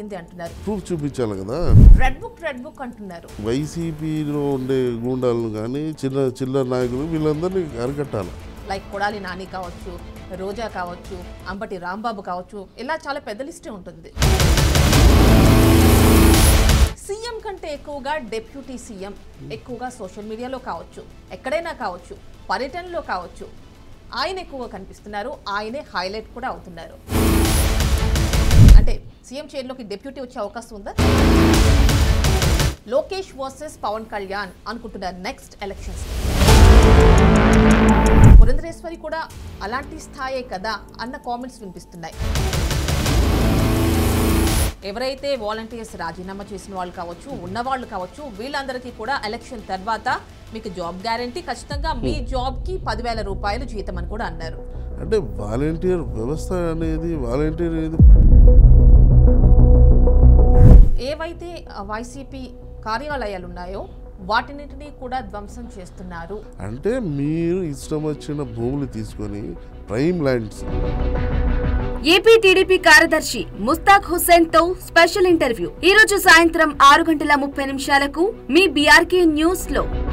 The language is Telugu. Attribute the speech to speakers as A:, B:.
A: జరిగింది అంటున్నారు
B: ప్రూఫ్ చూపించాలి కదా
A: రెడ్ బుక్ రెడ్ బుక్ అంటున్నారు
B: వైసీపీలో ఉండే గూండాలను కానీ చిన్న చిల్లర నాయకులు వీళ్ళందరినీ అరికట్టాలి
A: లైక్ కొడాలి నాని కావచ్చు రోజా కావచ్చు అంబటి రాంబాబు కావచ్చు ఇలా చాలా పెద్ద లిస్టే ఉంటుంది సీఎం కంటే ఎక్కువగా డెప్యూటీ సీఎం ఎక్కువగా సోషల్ మీడియాలో కావచ్చు ఎక్కడైనా కావచ్చు పర్యటనలో కావచ్చు ఆయన ఎక్కువగా కనిపిస్తున్నారు ఆయనే హైలైట్ కూడా అవుతున్నారు అంటే సీఎం చైర్లోకి డెప్యూటీ వచ్చే అవకాశం ఉందా లోకేష్ వర్సెస్ పవన్ కళ్యాణ్ అనుకుంటున్నారు నెక్స్ట్ ఎలక్షన్స్ పురంధరేశ్వరి కూడా అలాంటి స్థాయే కదా అన్న కామెంట్స్ వినిపిస్తున్నాయి ఎవరైతే వాలంటీర్స్ రాజీనామా చేసిన వాళ్ళు కావచ్చు ఉన్నవాళ్ళు కావచ్చు వీళ్ళందరికీ కూడా ఎలక్షన్ తర్వాత మీకు జాబ్ గ్యారంటీ ఖచ్చితంగా మీ జాబ్కి పదివేల రూపాయలు జీతం అని కూడా అన్నారు
B: అంటే వాలంటీర్ వ్యవస్థ అనేది వాలంటీర్ అనేది
A: ఏవైతే ఆ, వైసీపీ కార్యాలయాలు ఉన్నాయో వాటినిటిని కూడా ధ్వంసం చేస్తున్నారు
B: అంటే మీరు ఇష్టం వచ్చిన భూములు తీసుకొని ప్రైమ్ ల్యాండ్స్
C: ఏపీ టీడీపీ కార్యదర్శి ముస్తాక్ హుస్సేన్ తో స్పెషల్ ఇంటర్వ్యూ ఈ రోజు సాయంత్రం ఆరు గంటల ముప్పై నిమిషాలకు మీ బీఆర్కే న్యూస్ లో